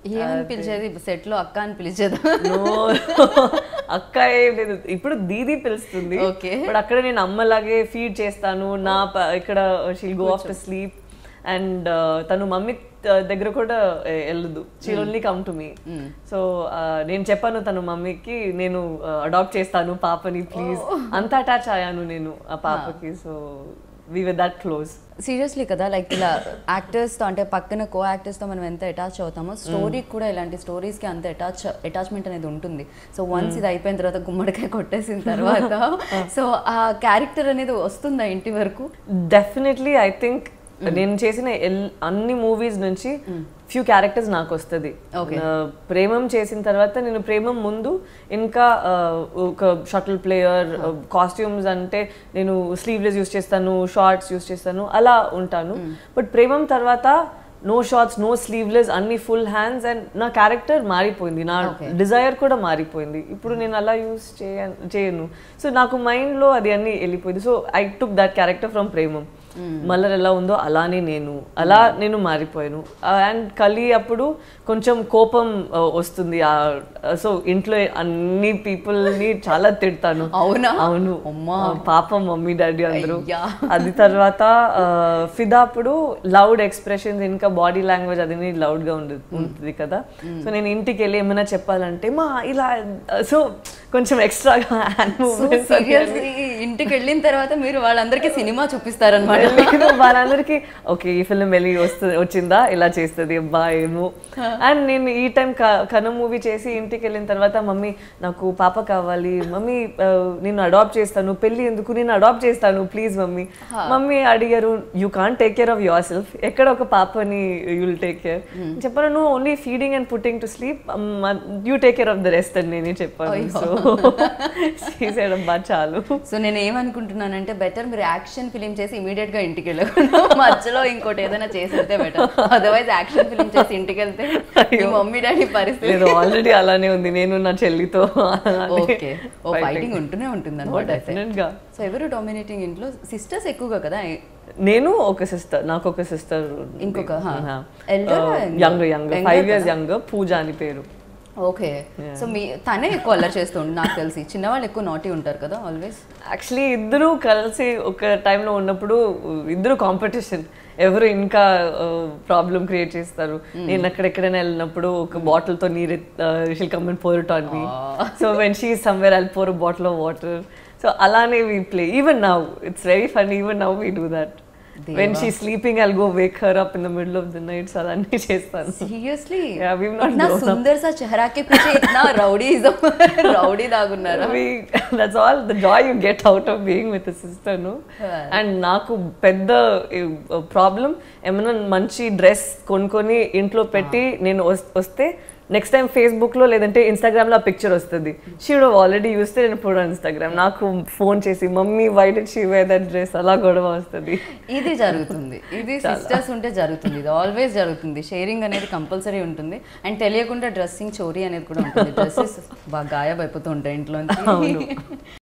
ఏమని పిలిచేది సెట్ లో అక్క అని పిలిచేదా No. అక్క ఏం లేదు ఇప్పుడు దీది పిలుస్తుంది Okay. బట్ అక్కడ నేను అమ్మలాగే ఫీడ్ చేస్తాను నా ప- ఇక్కడ she'll go off to sleep and తను మమ్మీ దగ్గర కూడా eh, వెళ్ళదు she'll only come to me so నేను చెప్పాను తను మమ్మీకి నేను అడాప్ట్ చేస్తాను పాపని ప్లీజ్ అంత అటాచ్ అయ్యాను నేను ఆ పాపకి so we with that close seriously కదా లైక్ ఇలా యాక్టర్స్ తో అంటే పక్కన కో యాక్టర్స్ తో మనం ఎంత అటాచ్ అవుతామో స్టోరీకి కూడా ఇలాంటి స్టోరీస్ కి అంత అటాచ్ అటాచ్మెంట్ అనేది ఉంటుంది సో వన్స్ ఇది అయిపోయిన తర్వాత గుమ్మడికాయ కొట్టేసిన తర్వాత సో ఆ క్యారెక్టర్ అనేది వస్తుందా ఇంటి వరకు డెఫినెట్లీ ఐ థింక్ నేను చేసిన ఎల్- అన్ని మూవీస్ నుంచి ఫ్యూ క్యారెక్టర్స్ నాకు వస్తుంది Okay. ప్రేమం చేసిన తర్వాత నేను ప్రేమం ముందు ఇంకా ఆ, ఒక షటిల్ ప్లేయర్ కాస్ట్యూమ్స్ అంటే నేను స్లీవ్లెస్ యూస్ చేస్తాను షార్ట్స్ యూస్ చేస్తాను అలా ఉంటాను బట్ ప్రేమం తర్వాత నో షార్ట్స్ నో స్లీవ్లెస్ అన్ని ఫుల్ హ్యాండ్స్ అండ్ నా క్యారెక్టర్ మారిపోయింది నా Okay. డిజైర్ కూడా మారిపోయింది ఇప్పుడు నేను అలా యూస్ చేయ చేయను సో నాకు మైండ్లో అది అన్ని వెళ్ళిపోయింది so I took that character from Premam Malar ఎలా ఉందో అలానే నేను అలా నేను మారిపోయాను అండ్ కలి అప్పుడు కొంచెం కోపం ఆ, వస్తుంది సో ఇంట్లో అన్ని people ని చాలా తిడతాను అవునా? అవును అమ్మా. ఆ, పాపం మమ్మీ డాడీ అందరూ అయ్యా. అది తర్వాత ఆ, ఫిదా అప్పుడు లౌడ్ ఎక్స్ప్రెషన్స్ ఇంకా బాడీ లాంగ్వేజ్ అది లౌడ్ గా ఉండు- ఉంటుంది కదా సో నేను ఇంటికి వెళ్ళి ఏమైనా చెప్పాలంటే మా ఇలా సో కొంచెం ఎక్స్ట్రాగా హ్యాండ్ మూవ్మెంట్స్ సీరియస్లీ ఇంటికి వెళ్ళిన తర్వాత మీరు వాళ్ళందరికీ సినిమా చూపిస్తారనమాట లేదు వాళ్ళందరికీ ఓకే ఈ ఫిల్మ్ వెళ్ళి వస్తుంది వచ్చిందా ఇలా చేస్తుంది అబ్బా ఏమో అండ్ నేను ఈ టైం కన మూవీ చేసి ఇంటికి వెళ్ళిన తర్వాత మమ్మీ నాకు పాప కావాలి మమ్మీ ఆ, నేను అడాప్ట్ చేస్తాను పెళ్ళి ఎందుకు నేను అడాప్ట్ చేస్తాను ప్లీజ్ మమ్మీ మమ్మీ అడిగారు you can't take care of yourself ఎక్కడ ఒక పాపని యుల్ టేక్ కేర్ చెప్పాను నువ్వు only feeding and putting to sleep you take care of the rest అని నేనే చెప్పాను సో చేసేయడం బా చాలు సో నేను ఏమనుకుంటున్నానంటే బెటర్ మీరు యాక్షన్ ఫిలిం చేసి ఇమీడియట్ గా ఇంటికి వెళ్ళకుండా మధ్యలో ఇంకోటి ఏదైనా చేసి వెళ్తే బెటర్ అదర్వైజ్ యాక్షన్ ఫిలిం చేసి ఇంటికి వెళ్తే మీ మమ్మీ డాడీ పరిస్థితి లేదు ఆల్రెడీ అలానే ఉంది నేను నా చెల్లితో ఓకే ఓ ఫైటింగ్ ఉంటూనే ఉంటుంది అనమాట డెఫినెట్ గా సో ఎవరు డామినేటింగ్ ఇంట్లో సిస్టర్స్ ఎక్కువగా కదా నేను ఒక సిస్టర్ నాకు ఒక సిస్టర్ ఇంకొక, హా. Elder or younger? Young young Younger five years కదా? యంగ్ పూజ అని పేరు ఓకే సో మీ తనే ఎక్కువ అల్లరి చేస్తుంది నాకు తెలిసి చిన్నవాళ్ళు ఎక్కువ నాటి ఉంటారు కదా ఆల్వేస్ యాక్చువల్లీ ఇద్దరు కలిసి ఒక టైంలో ఉన్నప్పుడు ఇద్దరు కాంపిటీషన్ ఎవరు ఇంకా ప్రాబ్లం క్రియేట్ చేస్తారు నేను అక్కడెక్కడైనా వెళ్ళినప్పుడు ఒక బాటిల్ తో నీరు she'll come and pour it on me so when she somewhere I'll pour bottle of water so అలానే we play even now it's very fun even now we do that when she sleeping I'll go wake her up in the middle of the night so అదన్నీ చేస్తాను seriously Yeah, we've not इतना grown up. सुंदर सा चेहरा के पीछे इतना रौडीज़म रौडी दागुన్నారా we that's all the joy you get out of being with a sister no and నాకు పెద్ద ప్రాబ్లం ఏమైనా మంచి డ్రెస్ కొనుక్కొని ఇంట్లో పెట్టి నేను వస్- వస్తే నెక్స్ట్ టైం ఫేస్బుక్ లో లేదంటే ఇన్స్టాగ్రామ్ లో ఆ పిక్చర్ వస్తుంది షీడ్ ఆల్రెడీ చూస్తే నేను ఇప్పుడు ఇన్స్టాగ్రామ్ నాకు ఫోన్ చేసి mummy why did she wear that dress అలా గొడవ వస్తుంది ఇది జరుగుతుంది ఇది సిస్టర్స్ ఉంటే జరుగుతుంది ఇది ఆల్వేస్ జరుగుతుంది షేరింగ్ అనేది కంపల్సరీ ఉంటుంది అండ్ తెలియకుండా డ్రెస్సింగ్ చోరీ అనేది కూడా ఉంటుంది డ్రెస్సెస్ బాగా గాయబ్ అయిపోతూ ఉంటాయి ఇంట్లో